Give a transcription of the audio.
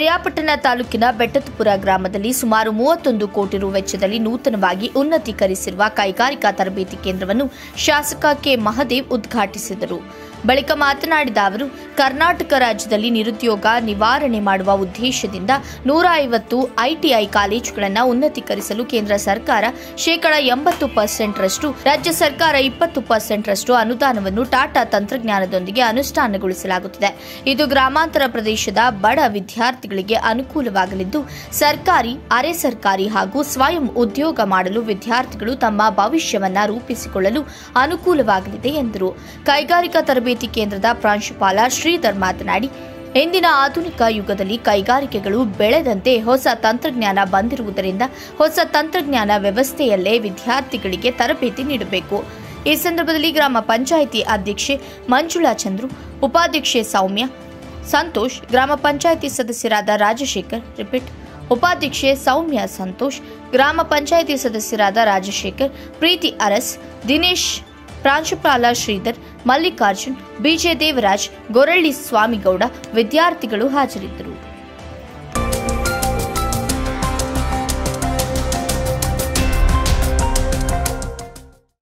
ಪಿರಿಯಾಪಟ್ಟಣ ತಾಲೂಕಿನ ಬೆಟ್ಟತುಪುರ ಗ್ರಾಮದಲ್ಲಿ ಸುಮಾರು ಮೂವತ್ತೊಂದು ಕೋಟಿ ರು ವೆಚ್ಚದಲ್ಲಿ ನೂತನವಾಗಿ ಉನ್ನತೀಕರಿಸಿರುವ ಕೈಗಾರಿಕಾ ತರಬೇತಿ ಕೇಂದ್ರವನ್ನು ಶಾಸಕ ಕೆ ಮಹದೇವ್ ಉದ್ಘಾಟಿಸಿದರು ಬಳಿಕ ಮಾತನಾಡಿದ ಅವರು ಕರ್ನಾಟಕ ರಾಜ್ಯದಲ್ಲಿ ನಿರುದ್ಯೋಗ ನಿವಾರಣೆ ಮಾಡುವ ಉದ್ದೇಶದಿಂದ ನೂರ ಐವತ್ತು ಐಟಿಐ ಕಾಲೇಜುಗಳನ್ನು ಉನ್ನತೀಕರಿಸಲು ಕೇಂದ್ರ ಸರ್ಕಾರ ಶೇಕಡ ಎಂಬತ್ತು ಪರ್ಸೆಂಟ್ರಷ್ಟು ರಾಜ್ಯ ಸರ್ಕಾರ ಇಪ್ಪತ್ತು ಪರ್ಸೆಂಟ್ರಷ್ಟು ಅನುದಾನವನ್ನು ಟಾಟಾ ತಂತ್ರಜ್ಞಾನದೊಂದಿಗೆ ಅನುಷ್ಠಾನಗೊಳಿಸಲಾಗುತ್ತಿದೆ ಇದು ಗ್ರಾಮಾಂತರ ಪ್ರದೇಶದ ಬಡ ವಿದ್ಯಾರ್ಥಿಗಳಿಗೆ ಅನುಕೂಲವಾಗಲಿದ್ದು ಸರ್ಕಾರಿ ಅರೆ ಸರ್ಕಾರಿ ಹಾಗೂ ಸ್ವಯಂ ಉದ್ಯೋಗ ಮಾಡಲು ವಿದ್ಯಾರ್ಥಿಗಳು ತಮ್ಮ ಭವಿಷ್ಯವನ್ನ ರೂಪಿಸಿಕೊಳ್ಳಲು ಅನುಕೂಲವಾಗಲಿದೆ ಎಂದರು ಕೈಗಾರಿಕಾ ತರಬೇತಿ ಕೇಂದ್ರದ ಪ್ರಾಂಶುಪಾಲ ಶ್ರೀಧರ್ ಮಾತನಾಡಿ ಇಂದಿನ ಆಧುನಿಕ ಯುಗದಲ್ಲಿ ಕೈಗಾರಿಕೆಗಳು ಬೆಳೆದಂತೆ ಹೊಸ ತಂತ್ರಜ್ಞಾನ ಬಂದಿರುವುದರಿಂದ ಹೊಸ ತಂತ್ರಜ್ಞಾನ ವ್ಯವಸ್ಥೆಯಲ್ಲೇ ವಿದ್ಯಾರ್ಥಿಗಳಿಗೆ ತರಬೇತಿ ನೀಡಬೇಕು ಈ ಸಂದರ್ಭದಲ್ಲಿ ಗ್ರಾಮ ಪಂಚಾಯಿತಿ ಅಧ್ಯಕ್ಷೆ ಮಂಜುಳಾ ಚಂದ್ರು ಉಪಾಧ್ಯಕ್ಷೆ ಸೌಮ್ಯ ಸಂತೋಷ್ ಗ್ರಾಮ ಪಂಚಾಯಿತಿ ಸದಸ್ಯರಾದ ರಾಜಶೇಖರ್ ರಿಪೀಟ್ ಉಪಾಧ್ಯಕ್ಷೆ ಸೌಮ್ಯ ಸಂತೋಷ್ ಗ್ರಾಮ ಪಂಚಾಯಿತಿ ಸದಸ್ಯರಾದ ರಾಜಶೇಖರ್ ಪ್ರೀತಿ ಅರಸ್ ದಿನೇಶ್ ಪ್ರಾಂಶುಪಾಲ ಶ್ರೀಧರ್ ಮಲ್ಲಿಕಾರ್ಜುನ್ ಬಿಜೆ ದೇವರಾಜ್ ಗೊರಳ್ಳಿ ಸ್ವಾಮಿಗೌಡ ವಿದ್ಯಾರ್ಥಿಗಳು ಹಾಜರಿದ್ದರು